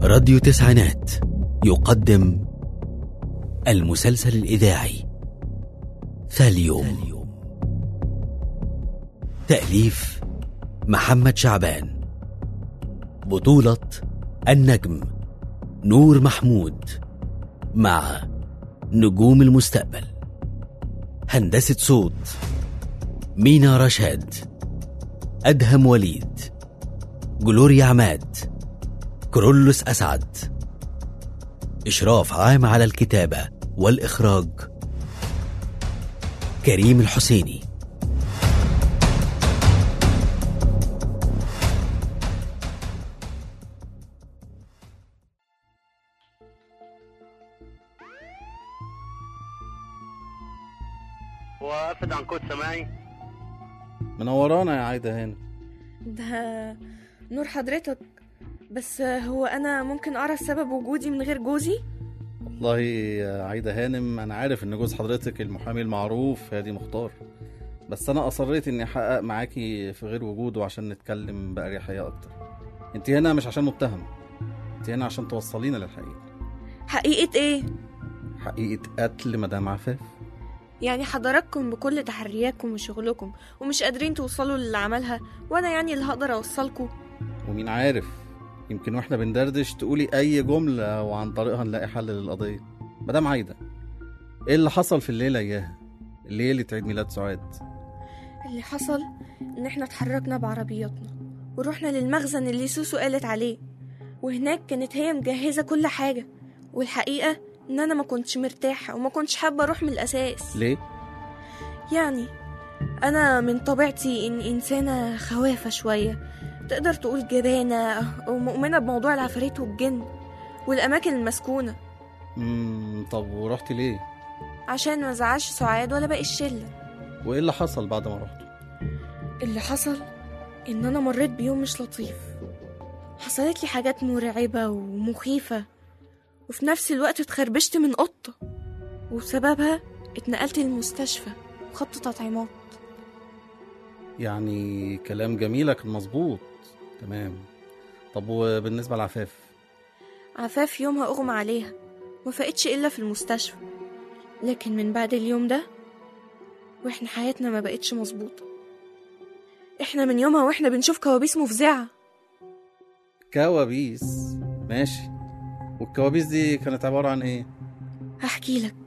راديو تسعينات يقدم المسلسل الإذاعي ثاليوم تأليف محمد شعبان بطولة النجم نور محمود مع نجوم المستقبل هندسة صوت مينا رشاد أدهم وليد جلوريا عماد كرولوس أسعد إشراف عام على الكتابة والإخراج كريم الحسيني وافد عن كود سماعي منورانا يا عايدة هاني ده نور حضرتك بس هو انا ممكن اعرف سبب وجودي من غير جوزي والله يا عايدة هانم أنا عارف إن جوز حضرتك المحامي المعروف هادي مختار بس أنا أصريت إني أحقق معاكي في غير وجوده عشان نتكلم بأريحية أكتر أنت هنا مش عشان متهم أنت هنا عشان توصلينا للحقيقة حقيقة ايه حقيقة قتل مدام عفاف يعني حضراتكم بكل تحرياتكم وشغلكم ومش قادرين توصلوا للي عملها وانا يعني اللي هقدر اوصلكم ومين عارف يمكن واحنا بندردش تقولي أي جملة وعن طريقها نلاقي حل للقضية مدام عايدة إيه اللي حصل في الليلة إياها ليلة عيد ميلاد سعاد اللي حصل ان احنا اتحركنا بعربياتنا ورحنا للمخزن اللي سوسو قالت عليه وهناك كانت هي مجهزة كل حاجة والحقيقة ان انا ما كنتش مرتاحة وما كنتش حابة اروح من الاساس ليه؟ يعني أنا من طبيعتي إن إنسانة خوافة شوية تقدر تقول جبانة ومؤمنة بموضوع العفاريت والجن والأماكن المسكونة مم طب ورحتي ليه؟ عشان ما زعلش سعاد ولا باقي الشلة وإيه اللي حصل بعد ما رحتوا؟ اللي حصل إن أنا مريت بيوم مش لطيف حصلت لي حاجات مرعبة ومخيفة وفي نفس الوقت اتخربشت من قطة وبسببها اتنقلت للمستشفى وخدت تطعيمات يعني كلام جميلك مظبوط تمام طب وبالنسبة لعفاف عفاف يومها أغمى عليها ما فقتش إلا في المستشفى لكن من بعد اليوم ده وإحنا حياتنا ما بقتش مظبوطة إحنا من يومها وإحنا بنشوف كوابيس مفزعة كوابيس ماشي والكوابيس دي كانت عبارة عن ايه؟ هحكي لك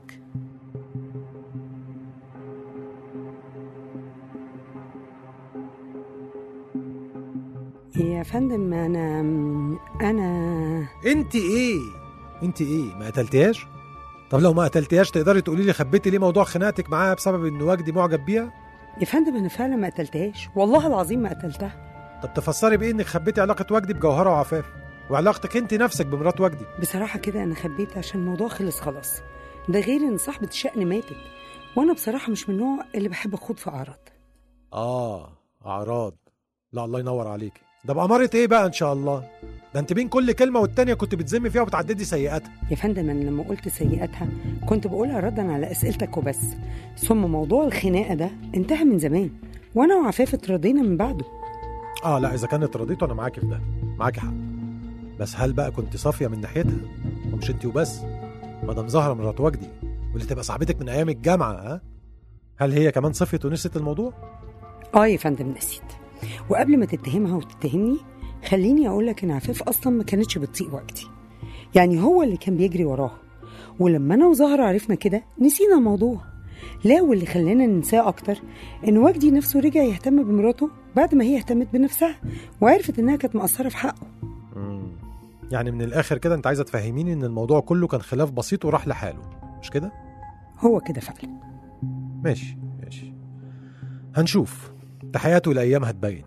يا فندم انا انا انت ايه انت ايه ما قتلتيهاش طب لو ما قتلتيهاش تقدري تقولي لي خبيتي ليه موضوع خناقتك معاها بسبب ان وجدي معجب بيها يا فندم انا فعلا ما قتلتهاش والله العظيم ما قتلتها طب تفسري بايه انك خبيتي علاقه وجدي بجوهره وعفاف وعلاقتك انت نفسك بمرات وجدي بصراحه كده انا خبيت عشان الموضوع خلص خلاص ده غير ان صاحبه الشأن ماتت وانا بصراحه مش من النوع اللي بحب اخوض في اعراض اه اعراض لا الله ينور عليك ده بأمارة ايه بقى ان شاء الله ده انت بين كل كلمه والتانيه كنت بتذمي فيها وبتعددي سيئاتها يا فندم انا لما قلت سيئاتها كنت بقولها ردا على اسئلتك وبس ثم موضوع الخناقه ده انتهى من زمان وانا وعفاف اتراضينا من بعده اه لا اذا كانت رضيت انا معاكي في ده معاكي حق بس هل بقى كنت صافيه من ناحيتها ومش انت وبس مدام زهره مرات وجدي واللي تبقى صاحبتك من ايام الجامعه ها هل هي كمان صفيت ونسيت الموضوع اه يا فندم نسيت وقبل ما تتهمها وتتهمني خليني اقول لك ان عفاف اصلا ما كانتش بتطيق وقتي يعني هو اللي كان بيجري وراها ولما انا وزهرة عرفنا كده نسينا الموضوع لا واللي خلانا ننساه اكتر ان وجدي نفسه رجع يهتم بمراته بعد ما هي اهتمت بنفسها وعرفت انها كانت مقصره في حقه مم. يعني من الاخر كده انت عايزه تفهميني ان الموضوع كله كان خلاف بسيط وراح لحاله مش كده هو كده فعلا ماشي ماشي هنشوف تحياته الايام هتبين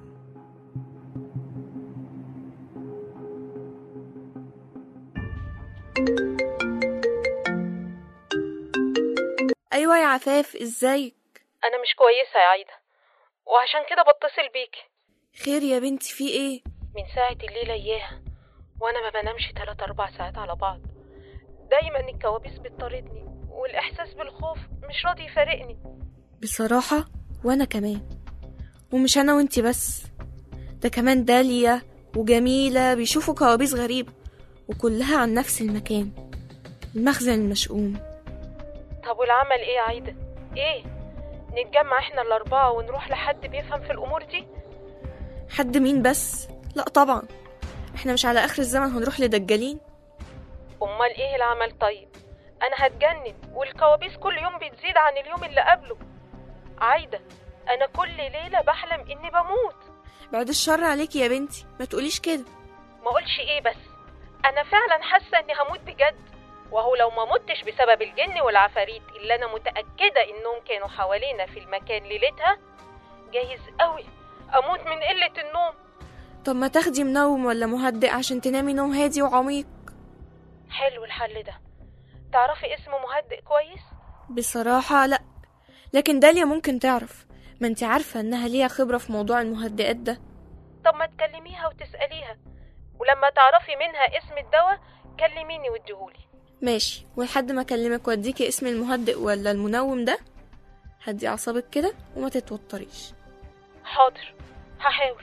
أيوة يا عفاف إزيك انا مش كويسه يا عايده وعشان كده بتصل بيكي خير يا بنتي في إيه من ساعه الليله اياها وانا ما بنامش تلات اربع ساعات على بعض دايما الكوابيس بتطاردني والاحساس بالخوف مش راضي يفارقني بصراحة وأنا كمان ومش أنا وأنتي بس ده كمان داليا وجميلة بيشوفوا كوابيس غريبة وكلها عن نفس المكان المخزن المشؤوم طب والعمل ايه يا عايدة ايه نتجمع احنا الاربعة ونروح لحد بيفهم في الامور دي حد مين بس لا طبعا احنا مش على اخر الزمن هنروح لدجالين امال ايه العمل طيب انا هتجنن والكوابيس كل يوم بتزيد عن اليوم اللي قبله عايدة انا كل ليلة بحلم اني بموت بعد الشر عليكي يا بنتي ما تقوليش كده ما اقولش ايه بس انا فعلا حاسة اني هموت بجد وهو لو ما متش بسبب الجن والعفاريت اللي انا متأكدة انهم كانوا حوالينا في المكان ليلتها جايز قوي اموت من قلة النوم طب ما تاخدي منوم ولا مهدئ عشان تنامي نوم هادي وعميق حلو الحل ده تعرفي اسم مهدئ كويس بصراحة لا لكن داليا ممكن تعرف ما انت عارفة انها ليها خبرة في موضوع المهدئات ده طب ما تكلميها وتسأليها ولما تعرفي منها اسم الدواء كلميني واديهولي ماشي ولحد ما اكلمك واديكي اسم المهدئ ولا المنوم ده هدي اعصابك كده وما تتوتريش حاضر هحاول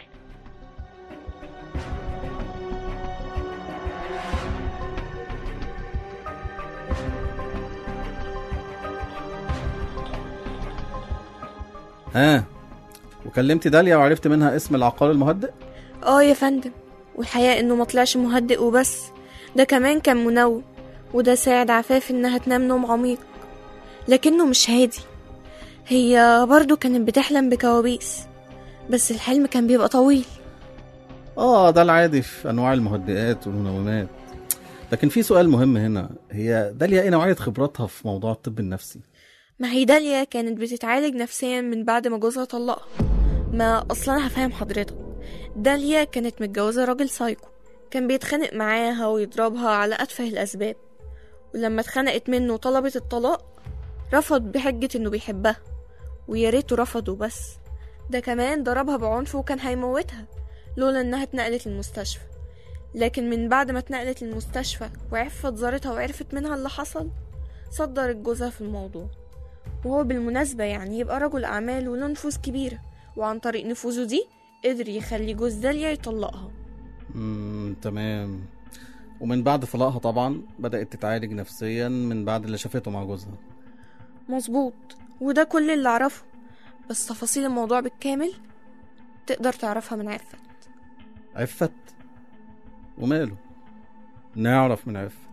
ها وكلمتي داليا وعرفت منها اسم العقار المهدئ اه يا فندم والحقيقة انه ما طلعش مهدئ وبس ده كمان كان منوم وده ساعد عفاف انها تنام نوم عميق لكنه مش هادي هي برضو كانت بتحلم بكوابيس بس الحلم كان بيبقى طويل اه ده العادي في انواع المهدئات والمنومات لكن في سؤال مهم هنا هي داليا ايه نوعيه خبراتها في موضوع الطب النفسي ما هي داليا كانت بتتعالج نفسيا من بعد ما جوزها طلقها ما اصلا انا هفهم حضرتك داليا كانت متجوزة راجل سايكو كان بيتخانق معاها ويضربها على أتفه الأسباب ولما اتخنقت منه وطلبت الطلاق رفض بحجة إنه بيحبها ويا ريته رفضه بس ده كمان ضربها بعنف وكان هيموتها لولا إنها اتنقلت المستشفى لكن من بعد ما اتنقلت المستشفى وعفت زارتها وعرفت منها اللي حصل صدرت جوزها في الموضوع وهو بالمناسبة يعني يبقى رجل أعمال وله نفوذ كبيرة وعن طريق نفوذه دي قدر يخلي جوز داليا يطلقها امم تمام ومن بعد طلاقها طبعا بدأت تتعالج نفسيا من بعد اللي شافته مع جوزها مظبوط وده كل اللي أعرفه بس تفاصيل الموضوع بالكامل تقدر تعرفها من عفة عفت وماله نعرف من عفت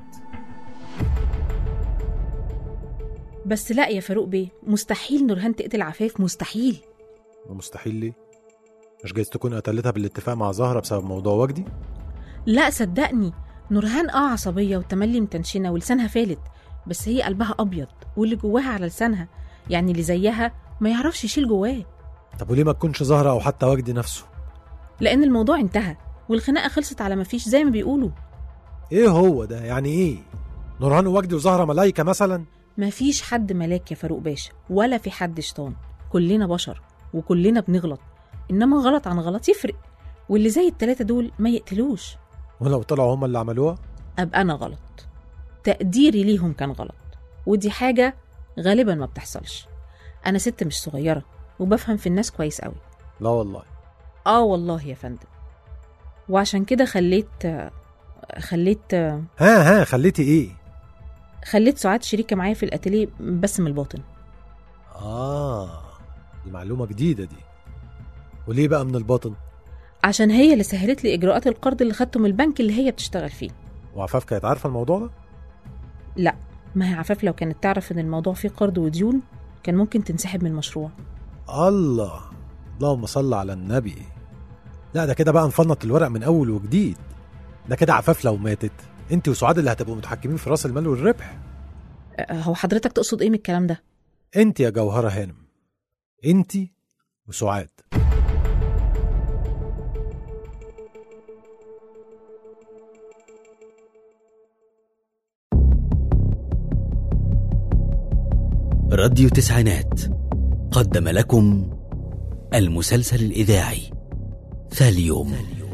بس لا يا فاروق بيه مستحيل نورهان تقتل عفاف مستحيل مستحيل ليه مش جايز تكون قتلتها بالاتفاق مع زهرة بسبب موضوع وجدي لا صدقني نورهان اه عصبية وتملي متنشنة ولسانها فالت بس هي قلبها أبيض واللي جواها على لسانها يعني اللي زيها ما يعرفش يشيل جواه طب وليه ما تكونش زهرة أو حتى وجدي نفسه لأن الموضوع انتهى والخناقة خلصت على ما فيش زي ما بيقولوا ايه هو ده يعني ايه نورهان ووجدي وزهرة ملايكة مثلا ما فيش حد ملاك يا فاروق باشا ولا في حد شيطان كلنا بشر وكلنا بنغلط إنما غلط عن غلط يفرق واللي زي التلاتة دول ما يقتلوش ولو طلعوا هم اللي عملوها أبقى أنا غلط تقديري ليهم كان غلط ودي حاجة غالبا ما بتحصلش أنا ست مش صغيرة وبفهم في الناس كويس قوي لا والله آه والله يا فندم وعشان كده خليت خليت ها ها خليتي ايه خليت سعاد شريكة معايا في الأتيليه بس من الباطن اه دي معلومة جديدة دي وليه بقى من الباطن عشان هي اللي سهلت لي إجراءات القرض اللي خدته من البنك اللي هي بتشتغل فيه وعفاف كانت عارفة الموضوع ده لا ما هي عفاف لو كانت تعرف إن الموضوع فيه قرض وديون كان ممكن تنسحب من المشروع الله اللهم صل على النبي لا ده كده بقى نفنط الورق من اول وجديد ده كده عفاف لو ماتت انت وسعاد اللي هتبقوا متحكمين في راس المال والربح أه، هو حضرتك تقصد إيه من الكلام ده؟ انت يا جوهرة هانم انت وسعاد راديو تسعينات قدم لكم المسلسل الإذاعي ثاليوم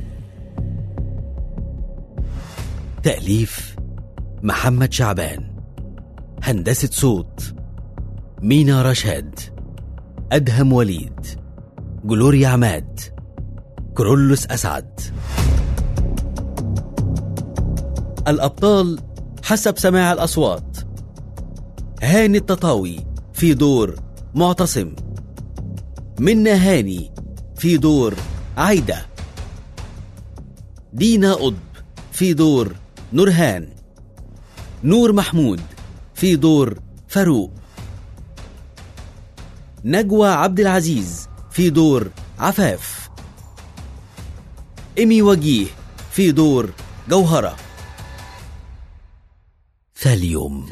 تأليف محمد شعبان هندسة صوت مينا رشاد أدهم وليد جلوريا عماد كرولوس أسعد الأبطال حسب سماع الأصوات هاني التطاوي في دور معتصم منا هاني في دور عايدة دينا قطب في دور نورهان نور محمود في دور فاروق نجوى عبد العزيز في دور عفاف إيمي وجيه في دور جوهرة ثاليوم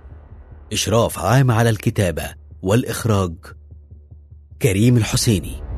إشراف عام على الكتابة والإخراج كريم الحسيني